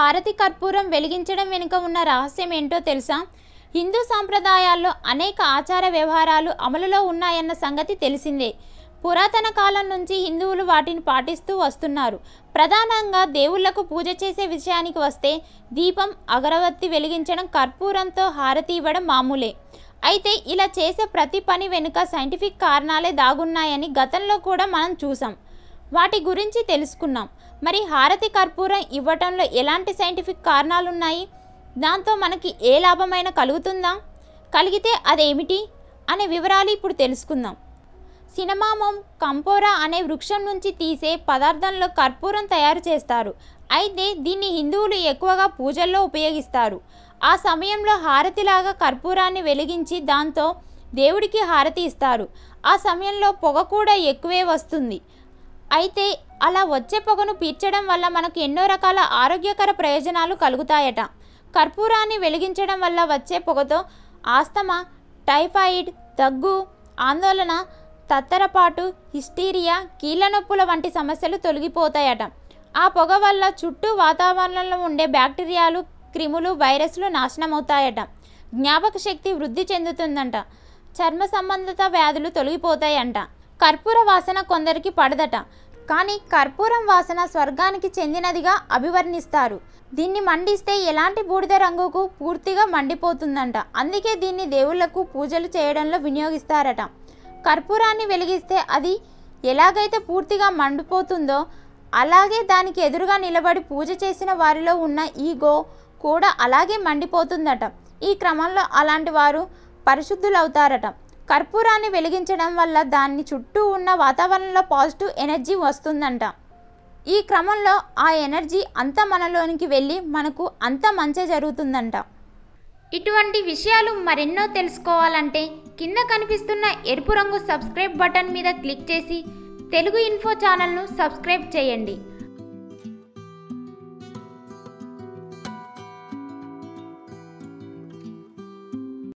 హారతి కర్పూరం వెలిగించడం వెనుక ఉన్న రహస్యం ఏంటో తెలుసా హిందూ సాంప్రదాయాల్లో అనేక ఆచార వ్యవహారాలు అమలులో ఉన్నాయన్న సంగతి తెలిసిందే పురాతన కాలం నుంచి హిందువులు వాటిని పాటిస్తూ వస్తున్నారు ప్రధానంగా దేవుళ్లకు పూజ చేసే విషయానికి వస్తే దీపం అగరవత్తి వెలిగించడం కర్పూరంతో హారతి ఇవ్వడం మామూలే అయితే ఇలా చేసే ప్రతి పని వెనుక సైంటిఫిక్ కారణాలే దాగున్నాయని గతంలో కూడా మనం చూసాం వాటి గురించి తెలుసుకున్నాం మరి హారతి కర్పూరం ఇవ్వటంలో ఎలాంటి సైంటిఫిక్ కారణాలు ఉన్నాయి దాంతో మనకి ఏ లాభమైనా కలుగుతుందా కలిగితే అదేమిటి అనే వివరాలు ఇప్పుడు తెలుసుకుందాం సినమామం కంపోరా అనే వృక్షం నుంచి తీసే పదార్థంలో కర్పూరం తయారు చేస్తారు అయితే దీన్ని హిందువులు ఎక్కువగా పూజల్లో ఉపయోగిస్తారు ఆ సమయంలో హారతిలాగా కర్పూరాన్ని వెలిగించి దాంతో దేవుడికి హారతి ఇస్తారు ఆ సమయంలో పొగ కూడా ఎక్కువే వస్తుంది అయితే అలా వచ్చే పొగను పీల్చడం వల్ల మనకు ఎన్నో రకాల ఆరోగ్యకర ప్రయోజనాలు కలుగుతాయట కర్పూరాన్ని వెలిగించడం వల్ల వచ్చే పొగతో ఆస్తమా టైఫాయిడ్ దగ్గు ఆందోళన తత్తరపాటు హిస్టీరియా కీళ్ళ నొప్పుల వంటి సమస్యలు తొలగిపోతాయట ఆ పొగ వల్ల చుట్టూ వాతావరణంలో ఉండే బ్యాక్టీరియాలు క్రిములు వైరస్లు నాశనమవుతాయట జ్ఞాపక శక్తి వృద్ధి చెందుతుందంట చర్మ సంబంధిత వ్యాధులు తొలగిపోతాయంట కర్పూర వాసన కొందరికి పడదట కానీ కర్పూరం వాసన స్వర్గానికి చెందినదిగా అభివర్ణిస్తారు దీన్ని మండిస్తే ఎలాంటి బూడిద రంగుకు పూర్తిగా మండిపోతుందంట అందుకే దీన్ని దేవుళ్లకు పూజలు చేయడంలో వినియోగిస్తారట కర్పూరాన్ని వెలిగిస్తే అది ఎలాగైతే పూర్తిగా మండిపోతుందో అలాగే దానికి ఎదురుగా నిలబడి పూజ చేసిన వారిలో ఉన్న ఈగో కూడా అలాగే మండిపోతుందట ఈ క్రమంలో అలాంటి వారు పరిశుద్ధులవుతారట కర్పూరాన్ని వెలిగించడం వల్ల దాని చుట్టూ ఉన్న వాతావరణంలో పాజిటివ్ ఎనర్జీ వస్తుందంట ఈ క్రమంలో ఆ ఎనర్జీ అంతా మనలోనికి వెళ్ళి మనకు అంత మంచి జరుగుతుందంట ఇటువంటి విషయాలు మరెన్నో తెలుసుకోవాలంటే కింద కనిపిస్తున్న ఎరుపు రంగు సబ్స్క్రైబ్ బటన్ మీద క్లిక్ చేసి తెలుగు ఇన్ఫో ఛానల్ను సబ్స్క్రైబ్ చేయండి